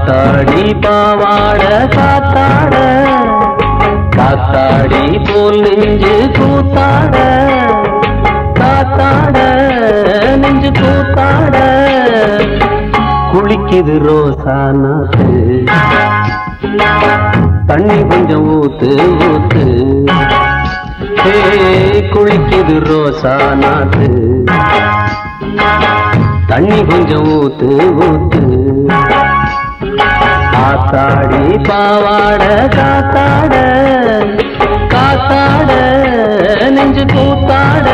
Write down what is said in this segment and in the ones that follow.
காத்தாடி பாவாட காத்தாட காத்தாடி போல் நெஞ்சு கூத்தாட காத்தாட நெஞ்சு கூத்தாட குளிக்குது ரோசா நாத்து தண்ணி கொஞ்சம் ஊத்து ஊத்து ஏ குளிக்குது ரோசா நாத்து தண்ணி கொஞ்சம் ஊத்து ஊத்து காத்தாடி பாவாட காத்தாட காத்தாட நெஞ்சு கூத்தாட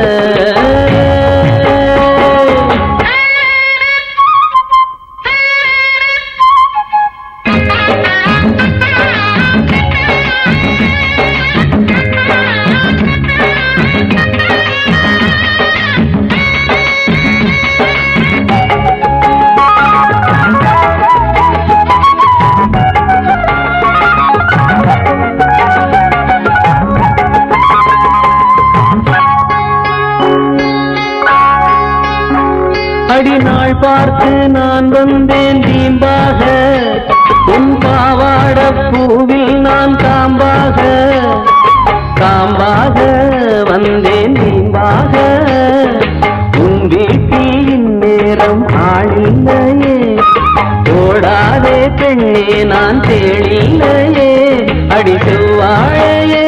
அடிநாள் பார்த்து நான் வந்தேன் தீம்பாக உன் பாவாட பூவில் நான் காம்பாக காம்பாக வந்தேன் தீம்பாக உன் வீட்டில் இந்நேரம் ஆளில்லையே ஓடாதே பெண்ணே நான் தேடில்லையே அடி செவ்வாழையே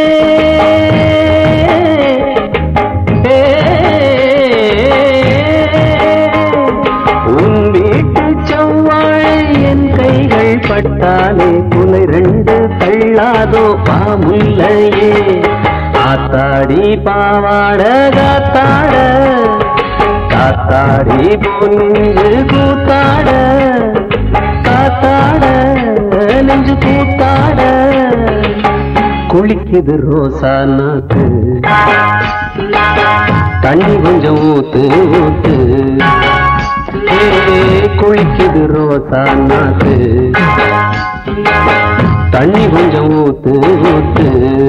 உன் வீட்டு செவ்வாழை என் கைகள் பட்டாலே புலை ரெண்டு தள்ளாதோ பாமுல்லையே ஆத்தாடி பாவாட காத்தாட காத்தாடி பொன்று கூத்தாட காத்தாட நெஞ்சு கூத்தாட குளிக்குது ரோசா நாக்கு தண்ணி கொஞ்சம் ஊத்து ஊத்து ஏ, குளிக்குது ரோசா நாக்கு தண்ணி கொஞ்சம் ஊத்து ஊத்து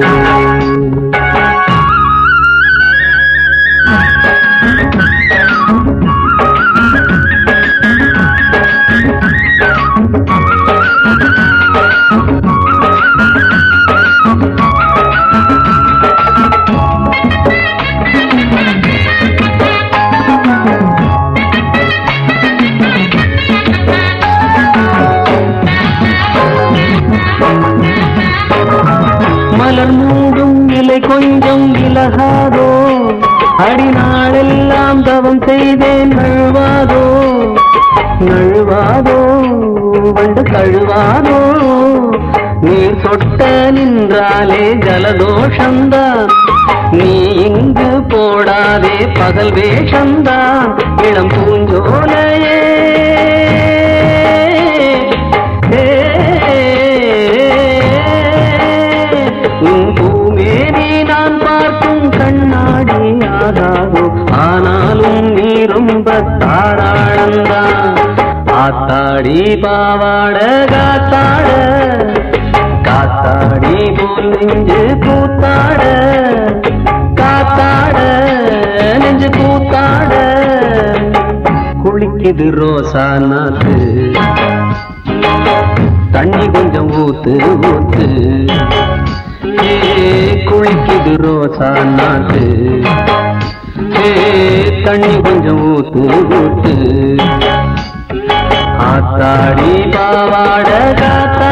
மலர் மூடும் இலை கொஞ்சம் விலகாதோ அடிநாளெல்லாம் தவம் செய்தேன் நழுவாதோ நழுவாதோ வண்டு கழுவாதோ நீர் சொட்ட நின்றாலே ஜலதோஷந்தான் நீ இங்கு போடாதே பகல் வேஷந்தான் இளம் பூஞ்சோலையே உன் பூமேனி நான் பார்க்கும் கண்ணாடி ஆகாதோ ஆனாலும் நீ ரொம்ப தாராளந்தான் ஆத்தாடி பாவாட காத்தாட காத்தாடி போல் நெஞ்சு கூத்தாட காத்தாட நெஞ்சு கூத்தாட குளிக்குது ரோசா நாத்து தண்ணி கொஞ்சம் ஊத்து ஊத்து ஏ குளிக்குது ரோசா நாட்டு ஏ தண்ணி கொஞ்சம் ஊத்து ஊத்து ஆத்தாடி பாவாட காத்தா